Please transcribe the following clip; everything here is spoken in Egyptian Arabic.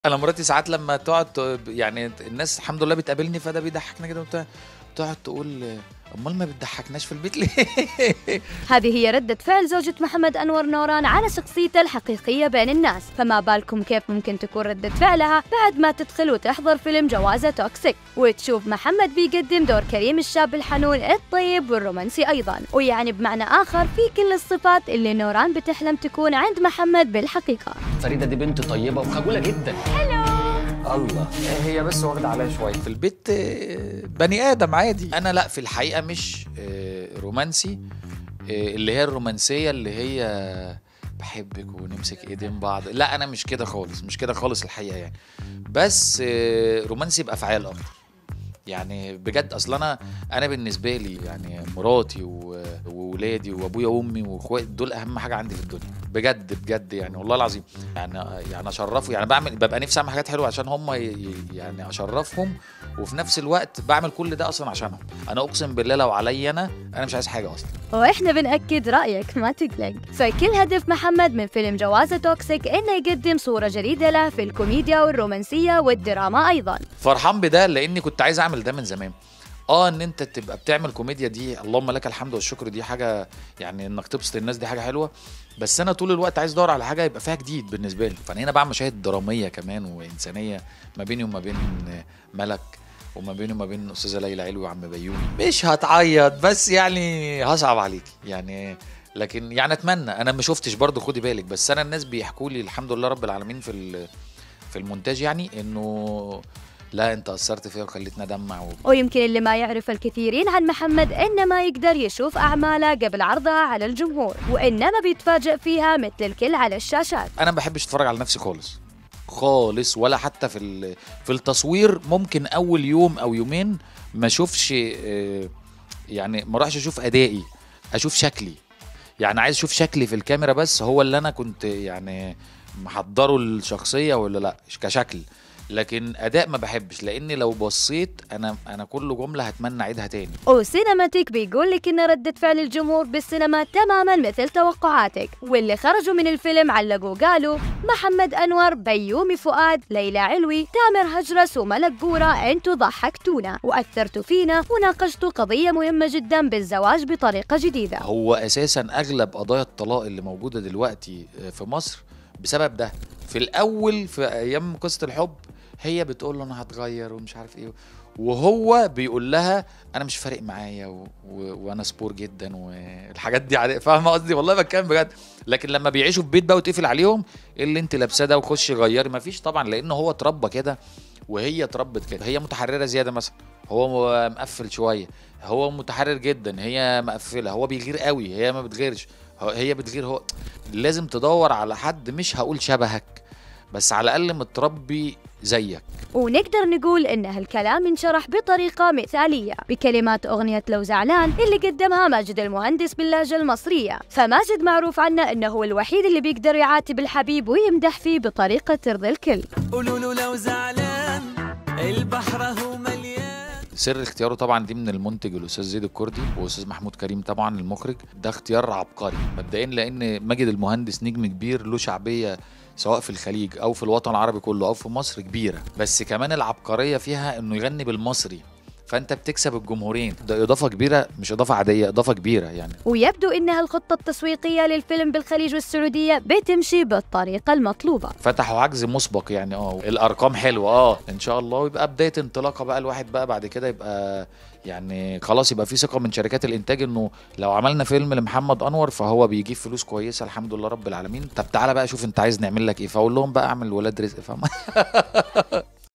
انا مراتي ساعات لما تقعد ت- يعني الناس الحمد لله بتقابلني فده بيضحكنا كده وبتاع تقعد تقول امال ما بتضحكناش في البيت ليه هذه هي ردة فعل زوجة محمد أنور نوران على شخصيته الحقيقية بين الناس فما بالكم كيف ممكن تكون ردة فعلها بعد ما تدخل وتحضر فيلم جوازة توكسيك وتشوف محمد بيقدم دور كريم الشاب الحنون الطيب والرومانسي أيضا ويعني بمعنى آخر في كل الصفات اللي نوران بتحلم تكون عند محمد بالحقيقة فريده دي بنت طيبه وخجوله جدا الله هي بس واخده عليا شويه في البيت آه، بني ادم عادي انا لا في الحقيقه مش آه، رومانسي آه، اللي هي الرومانسيه اللي هي بحبك ونمسك ايدين بعض لا انا مش كده خالص مش كده خالص الحقيقه يعني بس آه، رومانسي بافعال اكتر يعني بجد اصل انا انا بالنسبه لي يعني مراتي و- وولادي وابويا وامي واخواتي دول اهم حاجه عندي في الدنيا بجد بجد يعني والله العظيم يعني يعني اشرفه يعني بعمل ببقى نفسي اعمل حاجات حلوه عشان هم ي- ي- يعني اشرفهم وفي نفس الوقت بعمل كل ده اصلا عشانهم انا اقسم بالله لو عليا انا انا مش عايز حاجه اصلا واحنا بنأكد رأيك ما تقلق فكل هدف محمد من فيلم جوازة توكسيك انه يقدم صورة جديدة له في الكوميديا والرومانسية والدراما ايضا فرحان بده لاني كنت عايز اعمل ده من زمان اه ان انت تبقى بتعمل كوميديا دي اللهم لك الحمد والشكر دي حاجه يعني انك تبسط الناس دي حاجه حلوه بس انا طول الوقت عايز ادور على حاجه يبقى فيها جديد بالنسبه لي فانا هنا بعمل مشاهد دراميه كمان وانسانيه ما بيني وما بين ملك وما بيني وما بين استاذه ليلى علوي وعم بيومي مش هتعيط بس يعني هصعب عليكي يعني لكن يعني اتمنى انا ما شفتش برضو خدي بالك بس انا الناس بيحكوا لي الحمد لله رب العالمين في ال- في المونتاج يعني انه لا انت اثرت فيا وخليتني ادمع و... ويمكن اللي ما يعرف الكثيرين عن محمد إنه ما يقدر يشوف أعماله قبل عرضها على الجمهور وإنما بيتفاجئ فيها مثل الكل على الشاشات انا ما بحبش اتفرج على نفسي خالص خالص ولا حتى في ال- في التصوير ممكن اول يوم او يومين ما اشوفش آه، يعني ما اروحش اشوف ادائي اشوف شكلي يعني عايز اشوف شكلي في الكاميرا بس هو اللي انا كنت يعني محضره الشخصيه ولا لا كشكل لكن اداء ما بحبش لاني لو بصيت انا انا كل جمله هتمنى اعيدها تاني وسينماتيك بيقول لك إن ردة فعل الجمهور بالسينما تماما مثل توقعاتك واللي خرجوا من الفيلم علقوا قالوا محمد أنور بيومي فؤاد ليلى علوي تامر هجرس وملك قورة انتوا ضحكتونا وأثرتوا فينا وناقشتوا قضية مهمة جدا بالزواج بطريقة جديدة هو اساسا اغلب قضايا الطلاق اللي موجوده دلوقتي في مصر بسبب ده في الاول في ايام قصه الحب هي بتقول له انا هتغير ومش عارف ايه وهو بيقول لها انا مش فارق معايا و... و... وانا سبور جدا والحاجات دي عادي فاهمه قصدي والله بتكلم بجد لكن لما بيعيشوا في بيت بقى وتقفل عليهم ايه اللي انت لابساه ده وخشي غيري مفيش طبعا لان هو اتربى كده وهي اتربت كده هي متحرره زياده مثلا هو مقفل شويه هو متحرر جدا هي مقفله هو بيغير قوي هي ما بتغيرش هو- هي بتغير هو لازم تدور على حد مش هقول شبهك بس على الاقل متربي زيك ونقدر نقول إن هالكلام انشرح بطريقة مثالية بكلمات أغنية لو زعلان اللي قدمها ماجد المهندس باللهجة المصرية فماجد معروف عنه إنه هو الوحيد اللي بيقدر يعاتب الحبيب ويمدح فيه بطريقة ترضي الكل قولوا له لو زعلان البحر هو مليان سر اختياره طبعا دي من المنتج الاستاذ زيد الكردي واستاذ محمود كريم طبعا المخرج ده اختيار عبقري مبدئيا لان ماجد المهندس نجم كبير له شعبيه سواء في الخليج او في الوطن العربي كله او في مصر كبيره بس كمان العبقريه فيها انه يغني بالمصري فانت بتكسب الجمهورين ده اضافه كبيره مش اضافه عاديه اضافه كبيره يعني ويبدو إنها الخطة التسويقية للفيلم بالخليج والسعودية بتمشي بالطريقة المطلوبة فتحوا عجز مسبق يعني اه الارقام حلوه اه ان شاء الله ويبقى بدايه انطلاقه بقى الواحد بقى بعد كده يبقى يعني خلاص يبقى في ثقه من شركات الانتاج انه لو عملنا فيلم لمحمد انور فهو بيجيب فلوس كويسه الحمد لله رب العالمين طب تعالى بقى شوف انت عايز نعمل لك ايه فاقول لهم بقى اعمل ولاد رزق فاهم